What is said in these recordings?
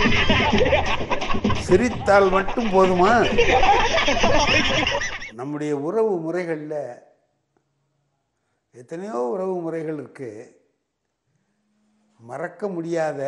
சிரித்தால் மட்டும் போதுமா நம்முடைய உறவு முறைகளில் எத்தனையோ உறவு முறைகள் இருக்கு மறக்க முடியாத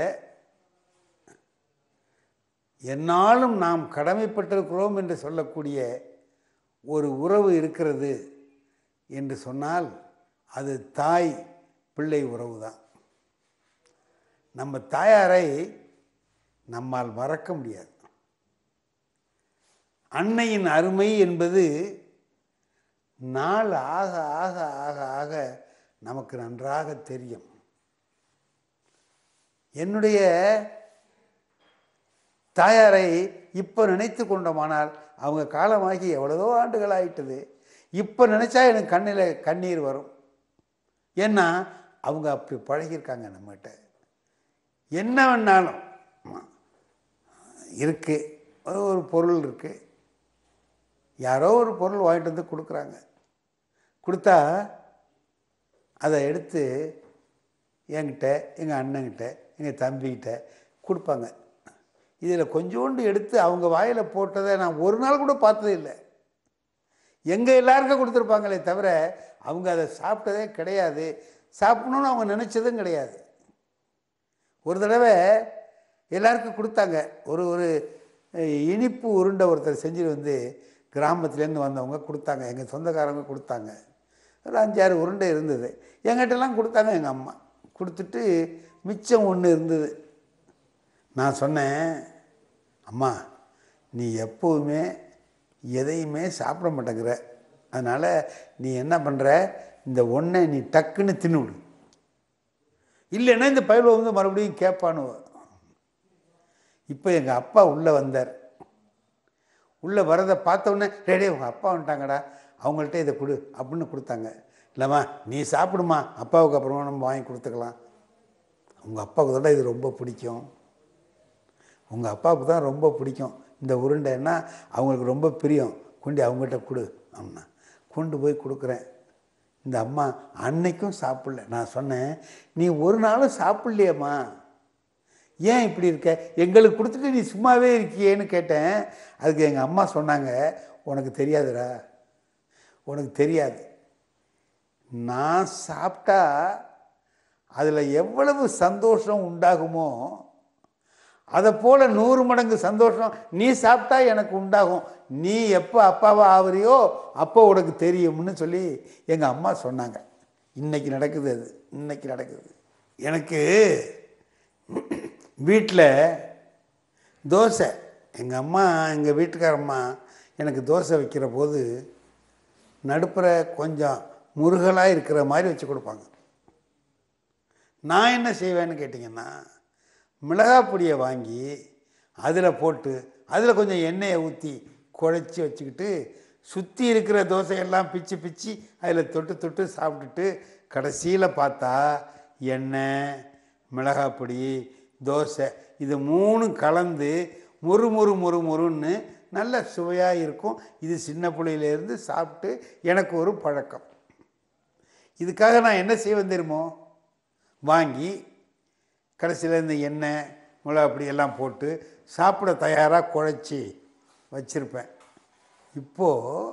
என்னாலும் நாம் கடமைப்பட்டிருக்கிறோம் என்று சொல்லக்கூடிய ஒரு உறவு இருக்கிறது என்று சொன்னால் அது தாய் பிள்ளை உறவு தான் நம்ம தாயாரை நம்மால் மறக்க முடியாது அன்னையின் அருமை என்பது நாள் ஆக ஆக ஆக ஆக நமக்கு நன்றாக தெரியும் என்னுடைய தாயாரை இப்போ நினைத்து கொண்டோமானால் அவங்க காலமாகி எவ்வளவோ ஆண்டுகள் ஆயிட்டது இப்போ நினச்சா எனக்கு கண்ணில் கண்ணீர் வரும் ஏன்னா அவங்க அப்படி பழகியிருக்காங்க நம்மகிட்ட என்ன வேணாலும் இருக்குது ஒரு பொருள் இருக்குது யாரோ ஒரு பொருள் வாங்கிட்டு வந்து கொடுக்குறாங்க கொடுத்தா அதை எடுத்து என்கிட்ட எங்கள் அண்ணங்கிட்ட எங்கள் தம்பிக்கிட்ட கொடுப்பாங்க இதில் கொஞ்சோண்டு எடுத்து அவங்க வாயில் போட்டதை நான் ஒரு நாள் கூட பார்த்ததே இல்லை எங்கள் எல்லாருக்கும் கொடுத்துருப்பாங்களே தவிர அவங்க அதை சாப்பிட்டதே கிடையாது சாப்பிடணும்னு அவங்க நினச்சதும் கிடையாது ஒரு தடவை எல்லாருக்கும் கொடுத்தாங்க ஒரு ஒரு அஹ், இனிப்பு உருண்டை ஒருத்தர் செஞ்சுட்டு வந்து கிராமத்துலேருந்து வந்தவங்க கொடுத்தாங்க எங்கள் சொந்தக்காரங்க கொடுத்தாங்க ஒரு அஞ்சாறு உருண்டை இருந்தது எங்கிட்டலாம் கொடுத்தாங்க எங்கள் அம்மா கொடுத்துட்டு மிச்சம் ஒன்று இருந்தது நான் சொன்னேன் அம்மா நீ எப்போவுமே எதையுமே சாப்பிட மாட்டேங்கிற அதனால் நீ என்ன பண்ணுற இந்த ஒன்றை நீ டக்குன்னு தின்னுவிடு இல்லைன்னா இந்த பயில வந்து மறுபடியும் கேட்பானு இப்போ எங்கள் அப்பா உள்ளே வந்தார் உள்ளே வரதை பார்த்த உடனே டேடே உங்கள் அப்பா வந்துட்டாங்கடா அவங்கள்ட்ட இதை கொடு அப்படின்னு கொடுத்தாங்க இல்லைம்மா நீ சாப்பிடுமா அப்பாவுக்கு அப்புறமா நம்ம வாங்கி கொடுத்துக்கலாம் உங்கள் அப்பாவுக்கு தான் இது ரொம்ப பிடிக்கும் உங்கள் அப்பாவுக்கு தான் ரொம்ப பிடிக்கும் இந்த உருண்டைன்னா அவங்களுக்கு ரொம்ப பிரியம் கொண்டு அவங்ககிட்ட கொடு அப்படின்னா கொண்டு போய் கொடுக்குறேன் இந்த அம்மா அன்னைக்கும் சாப்பிடல நான் சொன்னேன் நீ ஒரு நாளும் சாப்பிட்லையேம்மா ஏன் இப்படி இருக்க எங்களுக்கு கொடுத்துட்டு நீ சும்மாவே இருக்கியேன்னு கேட்டேன் அதுக்கு எங்கள் அம்மா சொன்னாங்க உனக்கு தெரியாதுடா உனக்கு தெரியாது நான் சாப்பிட்டா அதில் எவ்வளவு சந்தோஷம் உண்டாகுமோ அதை போல் நூறு மடங்கு சந்தோஷம் நீ சாப்பிட்டா எனக்கு உண்டாகும் நீ எப்போ அப்பாவா ஆகுறியோ அப்போ உனக்கு தெரியும்னு சொல்லி எங்கள் அம்மா சொன்னாங்க இன்னைக்கு நடக்குது அது இன்னைக்கு நடக்குது எனக்கு வீட்டில் தோசை எங்கள் அம்மா எங்கள் வீட்டுக்காரம்மா எனக்கு தோசை வைக்கிற போது நடுப்புற கொஞ்சம் முருகலாக இருக்கிற மாதிரி வச்சு கொடுப்பாங்க நான் என்ன செய்வேன்னு கேட்டிங்கன்னா மிளகாய் பொடியை வாங்கி அதில் போட்டு அதில் கொஞ்சம் எண்ணெயை ஊற்றி குழச்சி வச்சுக்கிட்டு சுற்றி இருக்கிற தோசையெல்லாம் பிச்சு பிச்சு அதில் தொட்டு தொட்டு சாப்பிட்டுட்டு கடைசியில் பார்த்தா எண்ணெய் மிளகாய் பொடி தோசை இது மூணும் கலந்து முறு முறு முறு முறுன்னு நல்ல சுவையாக இருக்கும் இது சின்ன பிள்ளையிலேருந்து சாப்பிட்டு எனக்கு ஒரு பழக்கம் இதுக்காக நான் என்ன செய்வேன் தெரியுமோ வாங்கி கடைசியில் இந்த எண்ணெய் மிளகா அப்படி எல்லாம் போட்டு சாப்பிட தயாராக குழச்சி வச்சுருப்பேன் இப்போது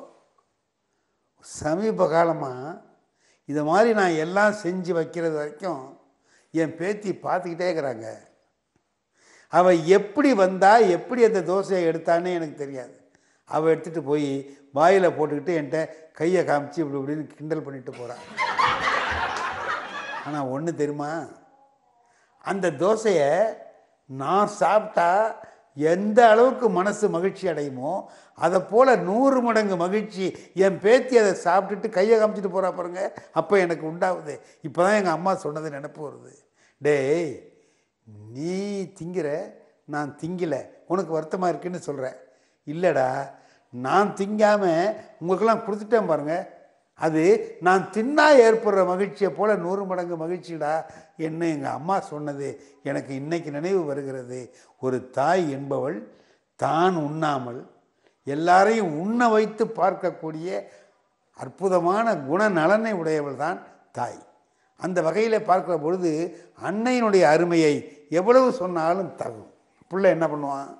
சமீப காலமாக இது மாதிரி நான் எல்லாம் செஞ்சு வைக்கிறது வரைக்கும் என் பேத்தி பார்த்துக்கிட்டே இருக்கிறாங்க அவள் எப்படி வந்தா எப்படி அந்த தோசையை எடுத்தான்னு எனக்கு தெரியாது அவள் எடுத்துகிட்டு போய் வாயில் போட்டுக்கிட்டு என்கிட்ட கையை காமிச்சு இப்படி இப்படின்னு கிண்டல் பண்ணிட்டு போகிறான் ஆனால் ஒன்று தெரியுமா அந்த தோசையை நான் சாப்பிட்டா எந்த அளவுக்கு மனசு மகிழ்ச்சி அடையுமோ அதை போல் நூறு மடங்கு மகிழ்ச்சி என் பேத்தி அதை சாப்பிட்டுட்டு கையை காமிச்சிட்டு போகிறா பாருங்க அப்போ எனக்கு உண்டாகுது இப்போ தான் எங்கள் அம்மா சொன்னது நினப்பு வருது டேய் நீ திங்கிற நான் திங்கல உனக்கு வருத்தமாக இருக்குன்னு சொல்கிறேன் இல்லைடா நான் திங்காமல் உங்களுக்கெல்லாம் கொடுத்துட்டேன் பாருங்க அது நான் தின்னா ஏற்படுற மகிழ்ச்சியை போல நூறு மடங்கு மகிழ்ச்சிடா என்ன எங்கள் அம்மா சொன்னது எனக்கு இன்னைக்கு நினைவு வருகிறது ஒரு தாய் என்பவள் தான் உண்ணாமல் எல்லாரையும் உண்ண வைத்து பார்க்கக்கூடிய அற்புதமான குணநலனை உடையவள் தான் தாய் அந்த வகையில் பார்க்கிற பொழுது அன்னையினுடைய அருமையை எவ்வளவு சொன்னாலும் தகும் புள்ள என்ன பண்ணுவான்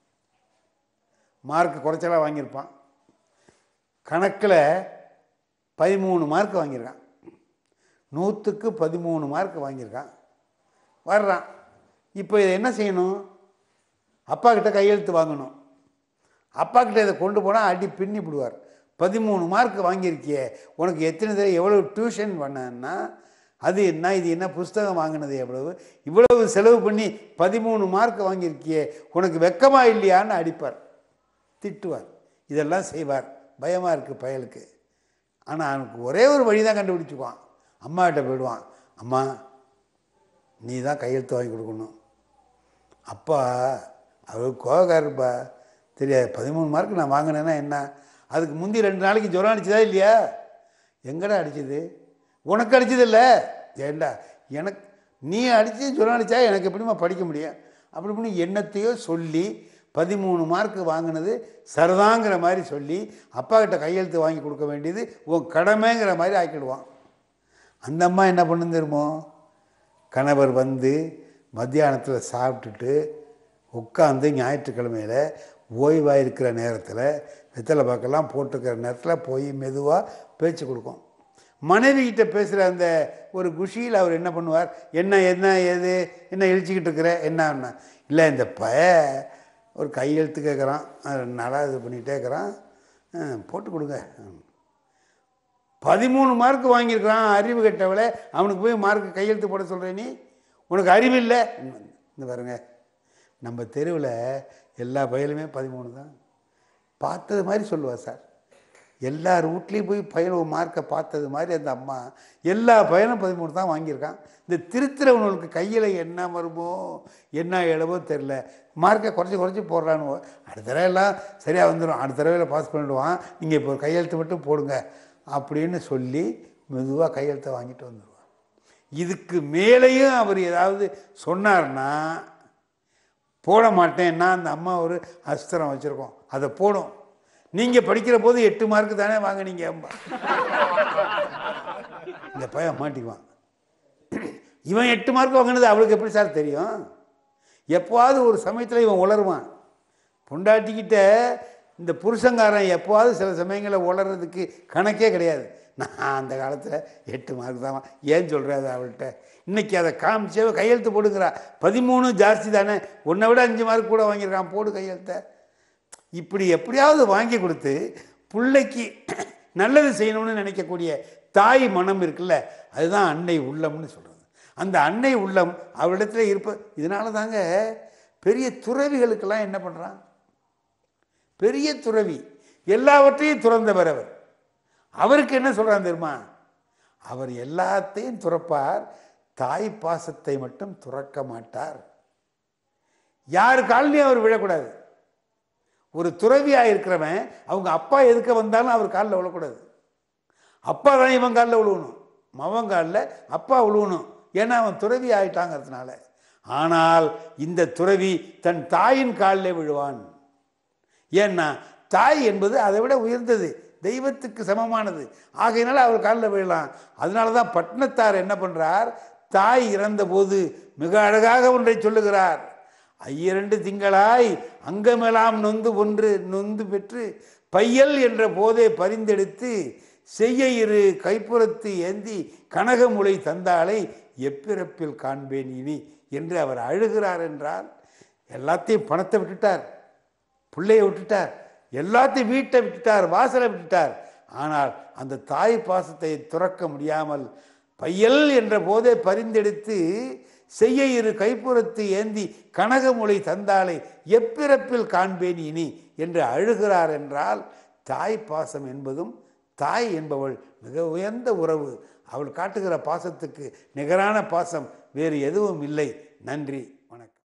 மார்க் குறைச்சலாக வாங்கியிருப்பான் கணக்கில் பதிமூணு மார்க் வாங்கியிருக்கான் நூற்றுக்கு பதிமூணு மார்க் வாங்கியிருக்கான் வர்றான் இப்போ இதை என்ன செய்யணும் அப்பா கிட்ட கையெழுத்து வாங்கணும் அப்பா கிட்ட இதை கொண்டு போனால் அடி பின்னி விடுவார் பதிமூணு மார்க் வாங்கியிருக்கியே உனக்கு எத்தனை தடவை எவ்வளவு டியூஷன் பண்ணன்னா அது என்ன இது என்ன புஸ்தகம் வாங்கினது எவ்வளவு இவ்வளவு செலவு பண்ணி பதிமூணு மார்க் வாங்கியிருக்கியே உனக்கு வெக்கமா இல்லையான்னு அடிப்பார் திட்டுவார் இதெல்லாம் செய்வார் பயமாக இருக்குது பயலுக்கு ஆனால் அவனுக்கு ஒரே ஒரு வழி தான் கண்டுபிடிச்சுக்குவான் அம்மாகிட்ட போயிடுவான் அம்மா நீ தான் கையெழுத்து வாங்கி கொடுக்கணும் அப்பா அவர் கோவக்காரப்பா தெரியாது பதிமூணு மார்க் நான் வாங்கினேன்னா என்ன அதுக்கு முந்தி ரெண்டு நாளைக்கு ஜுரம் அடிச்சதா இல்லையா எங்கடா அடிச்சது உனக்கு அடிச்சது இல்லை ஏண்டா எனக்கு நீ அடித்து ஜுரம் அடித்தா எனக்கு எப்படிம்மா படிக்க முடியும் அப்படி இப்படி என்னத்தையோ சொல்லி பதிமூணு மார்க் வாங்கினது சரிதாங்கிற மாதிரி சொல்லி அப்பா கிட்ட கையெழுத்து வாங்கி கொடுக்க வேண்டியது உன் கடமைங்கிற மாதிரி ஆக்கிடுவான் அந்த அம்மா என்ன பண்ணும் தெரியுமோ கணவர் வந்து மத்தியானத்தில் சாப்பிட்டுட்டு உட்காந்து ஞாயிற்றுக்கிழமையில் ஓய்வாக இருக்கிற நேரத்தில் வெத்தலை பாக்கெல்லாம் போட்டுக்கிற நேரத்தில் போய் மெதுவாக பேச்சு கொடுக்கும் மனைவி கிட்ட பேசுகிற அந்த ஒரு குஷியில் அவர் என்ன பண்ணுவார் என்ன என்ன ஏது என்ன இழிச்சிக்கிட்டு இருக்கிற என்ன இல்லை இந்த பய ஒரு கையெழுத்து கேட்குறான் ரெண்டு நாளாக இது பண்ணிகிட்டே இருக்கிறான் ஆ, போட்டு கொடுங்க ம். பதிமூணு மார்க் வாங்கியிருக்கிறான் அறிவு கெட்டவளை அவனுக்கு போய் மார்க் கையெழுத்து போட சொல்கிற நீ உனக்கு அறிவு இல்லை இந்த பாருங்க நம்ம தெருவில் எல்லா பயலுமே பதிமூணு தான் பார்த்தது மாதிரி சொல்லுவா சார் எல்லார் வீட்லேயும் போய் பையன் ஒரு மார்க்கை பார்த்தது மாதிரி அந்த அம்மா எல்லா பையனும் பதிமூணு தான் வாங்கியிருக்கான் இந்த திருத்துறவனுக்கு கையில் என்ன வருமோ என்ன எழுவோ தெரில மார்க்கை குறைச்சி குறைச்சி போடுறானுவோ அடுத்த தடவை எல்லாம் சரியாக வந்துடும் அடுத்த தடவையில் பாஸ் பண்ணிடுவான் நீங்கள் இப்போ ஒரு கையெழுத்து மட்டும் போடுங்க அப்படின்னு சொல்லி மெதுவாக கையெழுத்தை வாங்கிட்டு வந்துடுவான் இதுக்கு மேலேயும் அவர் ஏதாவது சொன்னார்னா போட மாட்டேன்னா அந்த அம்மா ஒரு அஸ்திரம் வச்சுருக்கோம் அதை போடும் நீங்கள் படிக்கிற போது எட்டு மார்க்கு தானே வாங்கினீங்க அம்மா இந்த பையன் மாட்டிக்குவான் இவன் எட்டு மார்க் வாங்கினது அவளுக்கு எப்படி சார் தெரியும் எப்போவாவது ஒரு சமயத்தில் இவன் உளருவான் பொண்டாட்டிக்கிட்ட இந்த புருஷங்காரன் எப்போவாவது சில சமயங்களில் உளறதுக்கு கணக்கே கிடையாது நான் அந்த காலத்தில் எட்டு மார்க் தான் வா- ஏன் சொல்கிறாரு அவள்கிட்ட இன்னைக்கு அதை காமிச்சே கையெழுத்து போடுங்கிறா பதிமூணு ஜாஸ்தி தானே உன்னை விட அஞ்சு மார்க் கூட வாங்கியிருக்கான் போடு கையெழுத்தை இப்படி எப்படியாவது வாங்கி கொடுத்து பிள்ளைக்கு நல்லது செய்யணும்னு நினைக்கக்கூடிய தாய் மனம் இருக்குல்ல அதுதான் அன்னை உள்ளம்னு சொல்கிறது அந்த அன்னை உள்ளம் அவளிடத்துல இருப்ப இதனால தாங்க பெரிய துறவிகளுக்கெல்லாம் என்ன பண்ணுறான் பெரிய துறவி எல்லாவற்றையும் துறந்தவர் அவர் அவருக்கு என்ன சொல்கிறான் தெரியுமா அவர் எல்லாத்தையும் துறப்பார் தாய் பாசத்தை மட்டும் துறக்க மாட்டார் யார் கால்லையும் அவர் விழக்கூடாது ஒரு துறவியாக இருக்கிறவன் அவங்க அப்பா எதுக்க வந்தாலும் அவர் காலில் விழக்கூடாது அப்பா தான் இவன் காலில் விழுவணும் மவன் காலில் அப்பா விழுவணும் ஏன்னா அவன் துறவி ஆயிட்டாங்கிறதுனால ஆனால் இந்த துறவி தன் தாயின் காலில் விழுவான் ஏன்னா தாய் என்பது அதை விட உயர்ந்தது தெய்வத்துக்கு சமமானது ஆகையினால அவர் காலில் விழலாம் அதனால தான் பட்னத்தார் என்ன பண்றார் தாய் இறந்தபோது மிக அழகாக ஒன்றை சொல்லுகிறார் ஐயரண்டு திங்களாய் அங்கமெல்லாம் நொந்து ஒன்று நொந்து பெற்று பையல் என்ற போதே பரிந்தெடுத்து செய்ய இரு கைப்புறத்து ஏந்தி கனகமுலை தந்தாளை எப்பிறப்பில் காண்பேன் இனி என்று அவர் அழுகிறார் என்றால் எல்லாத்தையும் பணத்தை விட்டுட்டார் பிள்ளைய விட்டுட்டார் எல்லாத்தையும் வீட்டை விட்டுட்டார் வாசலை விட்டுட்டார் ஆனால் அந்த தாய் பாசத்தை துறக்க முடியாமல் பையல் என்ற போதே பரிந்தெடுத்து செய்ய இரு கைப்புறத்து ஏந்தி கனகமுலை தந்தாளை எப்பிறப்பில் காண்பேன் இனி என்று அழுகிறார் என்றால் தாய் பாசம் என்பதும் தாய் என்பவள் மிக உயர்ந்த உறவு அவள் காட்டுகிற பாசத்துக்கு நிகரான பாசம் வேறு எதுவும் இல்லை நன்றி